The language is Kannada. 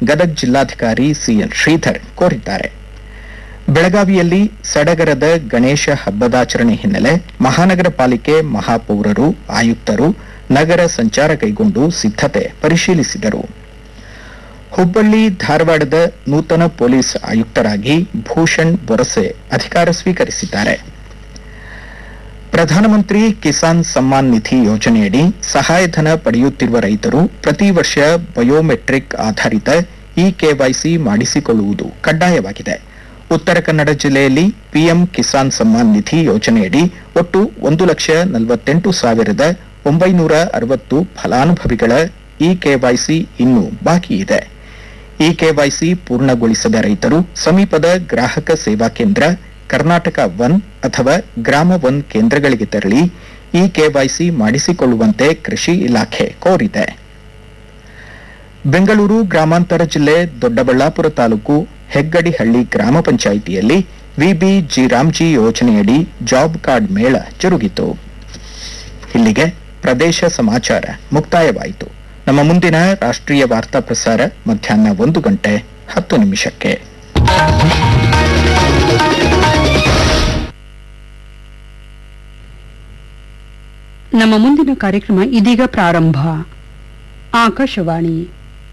ಗದಗ ಜಿಲ್ಲಾಧಿಕಾರಿ ಸಿಎನ್ ಶ್ರೀಧರ್ ಕೋರಿದ್ದಾರೆ ಬೆಳಗಾವಿಯಲ್ಲಿ ಸಡಗರದ ಗಣೇಶ ಹಬ್ಬದಾಚರಣೆ ಹಿನ್ನೆಲೆ ಮಹಾನಗರ ಪಾಲಿಕೆ ಮಹಾಪೌರರು ಆಯುಕ್ತರು ನಗರ ಸಂಚಾರ ಕೈಗೊಂಡು ಸಿದ್ಧತೆ ಪರಿಶೀಲಿಸಿದರು ಹುಬ್ಬಳ್ಳಿ ಧಾರವಾಡದ ನೂತನ ಪೊಲೀಸ್ ಆಯುಕ್ತರಾಗಿ ಭೂಷಣ್ ಬೊರಸೆ ಅಧಿಕಾರ ಸ್ವೀಕರಿಸಿದ್ದಾರೆ ಪ್ರಧಾನಮಂತ್ರಿ ಕಿಸಾನ್ ಸಮ್ಮಾನ್ ನಿಧಿ ಯೋಜನೆಯಡಿ ಸಹಾಯಧನ ಪಡೆಯುತ್ತಿರುವ ರೈತರು ಪ್ರತಿ ವರ್ಷ ಬಯೋಮೆಟ್ರಿಕ್ ಆಧಾರಿತ ಇ ಕೆವೈಸಿ ಮಾಡಿಸಿಕೊಳ್ಳುವುದು ಕಡ್ಡಾಯವಾಗಿದೆ ಉತ್ತರ ಕನ್ನಡ ಜಿಲ್ಲೆಯಲ್ಲಿ ಪಿಎಂ ಕಿಸಾನ್ ಸಮ್ಮಾನ್ ನಿಧಿ ಯೋಜನೆಯಡಿ ಒಟ್ಟು ಒಂದು ಲಕ್ಷ ನಲವತ್ತೆಂಟು ಸಾವಿರದ ಒಂಬೈನೂರ ಅರವತ್ತು ಫಲಾನುಭವಿಗಳ ಇ ಕೆವೈಸಿ ಇನ್ನೂ ಬಾಕಿ ಇದೆ ಇ ಕೆವೈಸಿ ಪೂರ್ಣಗೊಳಿಸದ ರೈತರು ಸಮೀಪದ ಗ್ರಾಹಕ ಸೇವಾ ಕೇಂದ್ರ ಕರ್ನಾಟಕ ಒನ್ ಅಥವಾ ಗ್ರಾಮ ಒನ್ ಕೇಂದ್ರಗಳಿಗೆ ತೆರಳಿ ಇ ಕೆವೈಸಿ ಮಾಡಿಸಿಕೊಳ್ಳುವಂತೆ ಕೃಷಿ ಇಲಾಖೆ ಕೋರಿದೆ ಬೆಂಗಳೂರು ಗ್ರಾಮಾಂತರ ಜಿಲ್ಲೆ ದೊಡ್ಡಬಳ್ಳಾಪುರ ತಾಲೂಕು ಹೆಗ್ಗಡಿಹಳ್ಳಿ ಗ್ರಾಮ ಪಂಚಾಯಿತಿಯಲ್ಲಿ ವಿಬಿ ಜಿರಾಮ್ಜಿ ಯೋಜನೆಯಡಿ ಜಾಬ್ ಕಾರ್ಡ್ ಮೇಳ ಜರುಗಿತು ಇಲ್ಲಿಗೆ ಪ್ರದೇಶ ಸಮಾಚಾರ ಮುಕ್ತಾಯವಾಯಿತು ನಮ್ಮ ಮುಂದಿನ ರಾಷ್ಟ್ರೀಯ ವಾರ್ತಾ ಪ್ರಸಾರ ಮಧ್ಯಾಹ್ನ ಒಂದು ಗಂಟೆ ಹತ್ತು ನಿಮಿಷಕ್ಕೆ ನಮ್ಮ ಮುಂದಿನ ಕಾರ್ಯಕ್ರಮ ಇದೀಗ ಪ್ರಾರಂಭ ಆಕಾಶವಾಣಿ